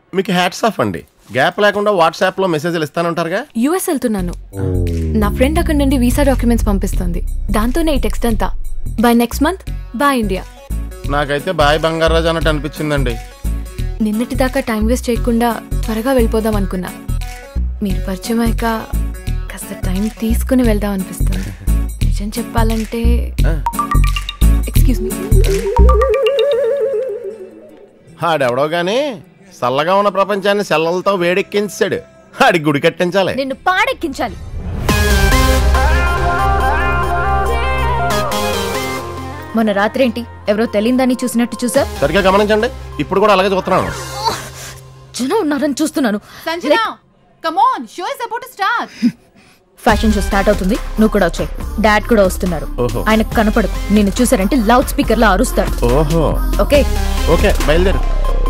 మీకు hats off అండి gap లేకుండా వాట్సాప్లో మెసేజ్లు ఇస్తానంటారుగా యుఎస్ వెళ్తున్నాను నా ఫ్రెండ్ అక్కడి నుండి వీసా డాక్యుమెంట్స్ పంపిస్తుంది దాంతోనే ఈ టెక్స్ట్ అంతా by next month by India నాకైతే బాయ్ బంగారాజు అన్నట్టు అనిపించిందండి నిన్నటి దాకా టైం వేస్ట్ చేయకుండా త్వరగా వెళ్ళిపోదాం అనుకున్నా మీరు పరిచయం అయ్యాక కాస్త టైం తీసుకుని వెళ్దాం అనిపిస్తుంది నిజం చెప్పాలంటే ఎక్స్క్యూజ్ మీ ఆడెవడో గాని చల్లగా ఉన్న ప్రపంచాన్ని సెల్లలతో వేడెక్కించాడు ఆడి గుడి కట్టించాలి నిన్ను పాడెక్కించాలి మొన్న రాత్రి ఏంటి ఎవరో తెలియదని చూసినట్టు చూసా సరిగ్గా గమనించండి ఇప్పుడు కూడా అలాగే చూస్తున్నాను జనం ఉన్నారని చూస్తున్నాను Sanjana come on show is about to start fashion show start అవుతుంది నువ్వు కూడా వచ్చాయి డాడ్ కూడా వస్తున్నారు ఓహో. ఆయనకు కనపడదు నిన్ను చూసారంటే లౌడ్ స్పీకర్ లో అరుస్తాడు ఓహో ఓకే ఓకే బయలుదేరు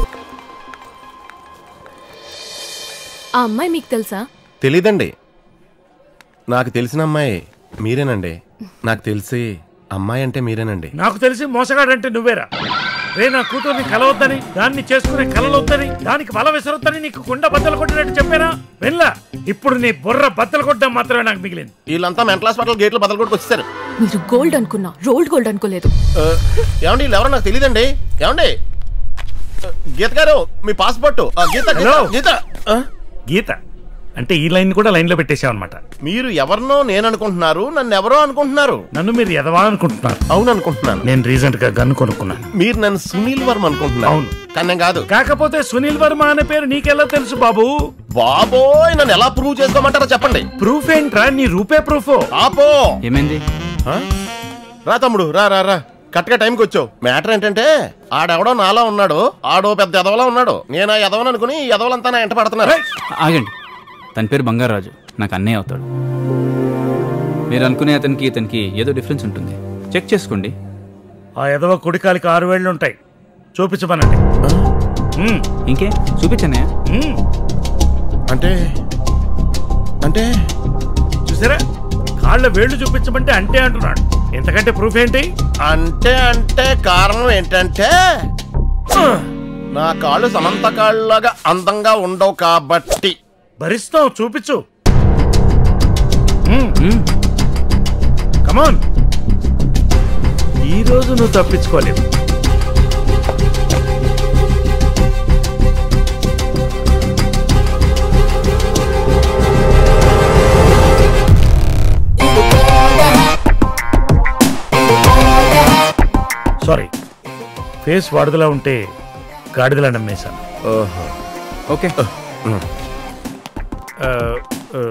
ఆ అమ్మాయి మీకు తెలుసా తెలీదండి నాకు తెలిసిన అమ్మాయి మీరేనండి నాకు తెలిసి అమ్మాయి అంటే మీరేనండి నాకు తెలిసి మోసగాడంటే నువ్వేరా రే నా కూతుర్ని కలవద్దని దాన్ని చేసుకునే కలలొద్దని దానికి వల విసరొద్దని నీకు కుండ బద్దలు కొట్టినట్టు చెప్పారా వెళ్ళా ఇప్పుడు నీ బుర్ర బద్దలు కొట్టడం మాత్రమే నాకు మిగిలింది వీళ్ళంతా మెంటల్ హాస్పిటల్ గేట్లు బదలు కొట్టుకు వచ్చేసారు మీరు గోల్డ్ అనుకున్నా రోల్డ్ గోల్డ్ అనుకోలేదు ఆ, ఏమండి వీళ్ళు ఎవరో నాకు తెలియదండి ఏమండి ఆ, గీత గారు మీ పాస్పోర్ట్ గీత గీత, హలో. గీత ఆ, గీత అంటే ఈ లైన్ కూడా లైన్ లో పెట్టేశావు అనమాట మీరు ఎవరినో నేను అనుకుంటున్నారు నన్ను ఎవరో అనుకుంటున్నారు నన్ను మీరు ఎదవా అనుకుంటున్నారు అవును అనుకుంటున్నాను నేను రీసెంట్ గా గన్ను కొనుక్కున్నాను మీరు నన్ను సునీల్ వర్మ అనుకుంటున్నారు అవును. కానీ నేను కాదు కాకపోతే సునీల్ వర్మ అనే పేరు నీకెలా తెలుసు బాబు బాబోయ్ నన్ను ఎలా ప్రూవ్ చేసుకోమంటారో చెప్పండి ప్రూఫ్ ఏంట్రా నీ రూపే ప్రూఫ్ ఆపో ఏమైంది ఆ? రా తమ్ముడు రా రా రా కరెక్ట్గా టైంకి వచ్చావు మ్యాటర్ ఏంటంటే ఆడెవడో నాలో ఉన్నాడు ఆడో పెద్ద ఎదవలా ఉన్నాడు నేను ఆ ఎదవను అనుకుని ఈ ఎదవలంతా నా ఎంట పడుతున్నారు ఆగండి తన పేరు బంగారాజు నాకు అన్నయ్య అవుతాడు మీరు అనుకునే అతనికి ఇతనికి ఏదో డిఫరెన్స్ ఉంటుంది చెక్ చేసుకోండి ఆ ఎదవ కుడికాలికి ఆరు వేళ్ళు ఉంటాయి చూపించమనండి మ్మ్. ఇంకే చూపించన్నయ్య మ్మ్. అంటే అంటే చూసారా కాళ్ళ వేళ్ళు చూపించమంటే అంటే అంటున్నాడు ఎంతకంటే ప్రూఫ్ ఏంటి అంటే అంటే కారణం ఏంటంటే నా కాళ్ళు సమంత కాళ్ళలాగా అందంగా ఉండవు కాబట్టి భరిస్తాం చూపించు మ్మ్. కమాన్ ఈ రోజు నువ్వు తప్పించుకోలేవు సారీ ఫేస్ వాడుదలా ఉంటే గాడిదలా నమ్మేశాను ఓహో ఓకే ఆ, ఆ,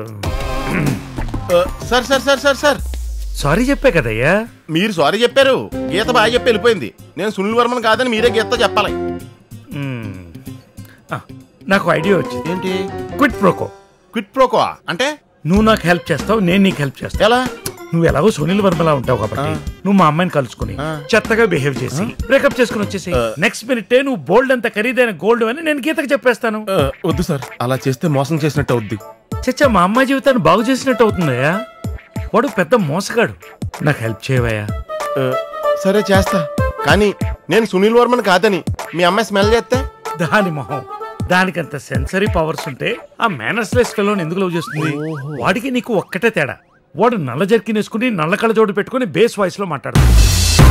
sir sir sir sir sir sorry చెప్పే కదయ్యా మీరు సారీ చెప్పారు గీత బాగా చెప్పి వెళ్ళిపోయింది నేను సునీల్ వర్మన్ కాదని మీరే గీతతో చెప్పాలి మ్మ్. ఆ, నాకు ఐడియా వచ్చింది ఏంటి క్విట్ ప్రోకో క్విట్ ప్రోకో అంటే నువ్వు నాకు హెల్ప్ చేస్తావు నేను నీకు హెల్ప్ చేస్తాను ఎలా నువ్వు ఎలాగో సునీల్ వర్మలా ఉంటావు కాబట్టి నువ్వు మా అమ్మాయిని కలుసుకుని చెత్తగా బిహేవ్ చేసి బ్రేకప్ చేసుకుని వచ్చేసి నెక్స్ట్ మినిట్ నువ్వు బోల్డ్ అంత ఖరీదైన గోల్డ్ అని నేను గీతకు చెప్పేస్తాను ఆ, వద్దు సార్ అలా చేస్తే మోసం చేసినట్టు అవుద్ది చచ్చా మా అమ్మాయి జీవితాన్ని బాగు చేసినట్టు అవుతుందయ్యా వాడు పెద్ద మోసగాడు నాకు హెల్ప్ చేయవయ్యా ఆ, సరే చేస్తా కానీ నేను సునీల్ వర్మన్ కాదని మీ అమ్మాయి స్మెల్ చేస్తే దాని మొహం దానికంత సెన్సరీ పవర్స్ ఉంటే ఆ మేనర్స్లెస్ ఫెలోని ఎందుకు లవ్ చేస్తుంది వాడికి నీకు ఒక్కటే తేడా వాడు నల్ల జర్కిన్ వేసుకుని నల్ల కళ్ళ జోడు పెట్టుకుని బేస్ వాయిస్ లో మాట్లాడతాడు